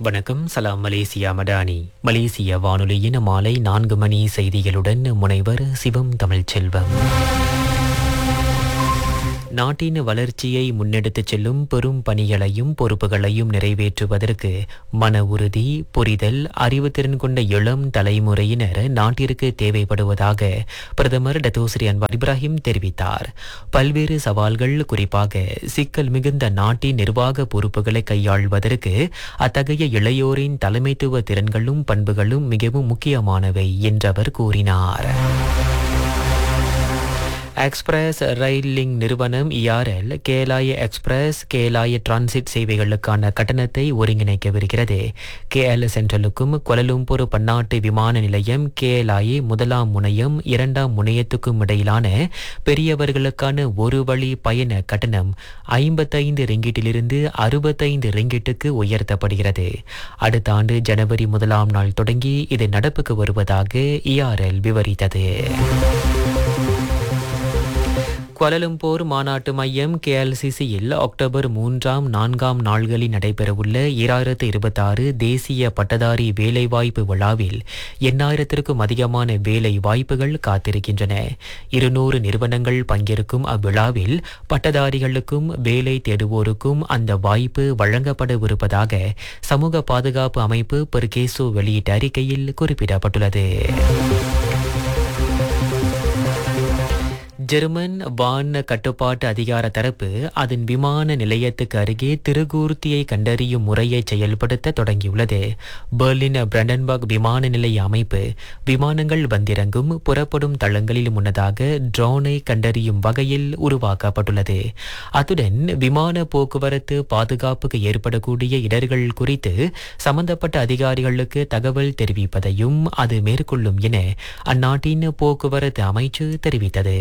வணக்கம் சலாம் மலேசியா மடானி மலேசிய வானொலியின் மாலை நான்கு மணி செய்திகளுடன் முனைவர் சிவம் தமிழ்ச்செல்வம் நாட்டின் வளர்ச்சியை முன்னெடுத்துச் செல்லும் பெரும் பணிகளையும் பொறுப்புகளையும் நிறைவேற்றுவதற்கு மன உறுதி புரிதல் அறிவுத்திறன் கொண்ட இளம் தலைமுறையினர் நாட்டிற்கு தேவைப்படுவதாக பிரதமர் டத்தோஸ்ரீ அன்வார் இப்ராஹிம் தெரிவித்தார் பல்வேறு சவால்கள் குறிப்பாக சிக்கல் மிகுந்த நாட்டின் நிர்வாக பொறுப்புகளை கையாள்வதற்கு அத்தகைய இளையோரின் தலைமைத்துவ திறன்களும் பண்புகளும் மிகவும் முக்கியமானவை என்றவர் கூறினார் எக்ஸ்பிரஸ் ரயில் லிங்க் நிறுவனம் ERL KLIA express KLIA transit சேவைகளுக்கான கட்டணத்தை ஒருங்கிணைக்கவிருக்கிறது கேஎல் சென்ட்ரலுக்கும் கொலலும்பூர் பன்னாட்டு விமான நிலையம் கேலாய முதலாம் முனையம் இரண்டாம் முனையத்துக்கும் இடையிலான பெரியவர்களுக்கான ஒரு வழி பயண கட்டணம் ஐம்பத்தைந்து ரிங்கிட்டிலிருந்து அறுபத்தைந்து ரிங்கிட்டுக்கு உயர்த்தப்படுகிறது அடுத்த ஆண்டு ஜனவரி முதலாம் நாள் தொடங்கி இது நடப்புக்கு வருவதாக இஆர்எல் விவரித்தது குவலலும்போர் மாநாட்டு மையம் கேஎல்சிசியில் அக்டோபர் மூன்றாம் நான்காம் நாள்களில் நடைபெறவுள்ள ஈராயிரத்து இருபத்தாறு தேசிய பட்டதாரி வேலைவாய்ப்பு விழாவில் எண்ணாயிரத்திற்கும் அதிகமான வேலை வாய்ப்புகள் காத்திருக்கின்றன இருநூறு நிறுவனங்கள் பங்கேற்கும் அவ்விழாவில் பட்டதாரிகளுக்கும் வேலை தேடுவோருக்கும் அந்த வாய்ப்பு வழங்கப்படவிருப்பதாக சமூக பாதுகாப்பு அமைப்பு பெர்கேசோ வெளியிட்ட அறிக்கையில் குறிப்பிடப்பட்டுள்ளது ஜெர்மன் வான கட்டுப்பாட்டு அதிகார தரப்பு அதன் விமான நிலையத்துக்கு அருகே திருகூர்த்தியை கண்டறியும் முறையை செயல்படுத்த தொடங்கியுள்ளது பெர்லின் பிரண்டன்பர்க் விமான நிலைய அமைப்பு விமானங்கள் வந்திறங்கும் புறப்படும் தளங்களில் முன்னதாக ட்ரோனை கண்டறியும் வகையில் உருவாக்கப்பட்டுள்ளது அத்துடன் விமான போக்குவரத்து பாதுகாப்புக்கு ஏற்படக்கூடிய இடர்கள் குறித்து சம்பந்தப்பட்ட அதிகாரிகளுக்கு தகவல் தெரிவிப்பதையும் அது மேற்கொள்ளும் என அந்நாட்டின் போக்குவரத்து அமைச்சு தெரிவித்தது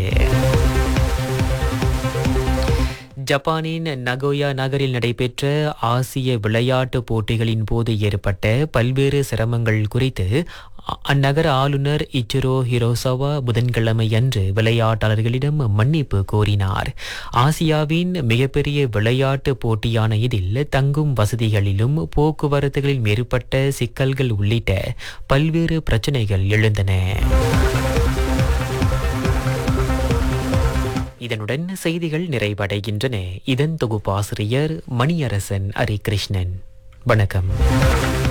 ஜப்பானின் நகோயா நகரில் நடைபெற்ற ஆசிய விளையாட்டுப் போட்டிகளின் போது ஏற்பட்ட பல்வேறு சிரமங்கள் குறித்து அந்நகர ஆளுநர் இச்சிரோ ஹிரோசவா புதன்கிழமை அன்று விளையாட்டாளர்களிடம் மன்னிப்பு கோரினார் ஆசியாவின் மிகப்பெரிய விளையாட்டு போட்டியான இதில் தங்கும் வசதிகளிலும் போக்குவரத்துகளில் ஏற்பட்ட சிக்கல்கள் உள்ளிட்ட பல்வேறு பிரச்சனைகள் எழுந்தன இதனுடன் செய்திகள் நிறைவடைகின்றன இதன் தொகுப்பாசிரியர் மணியரசன் ஹரிகிருஷ்ணன் வணக்கம்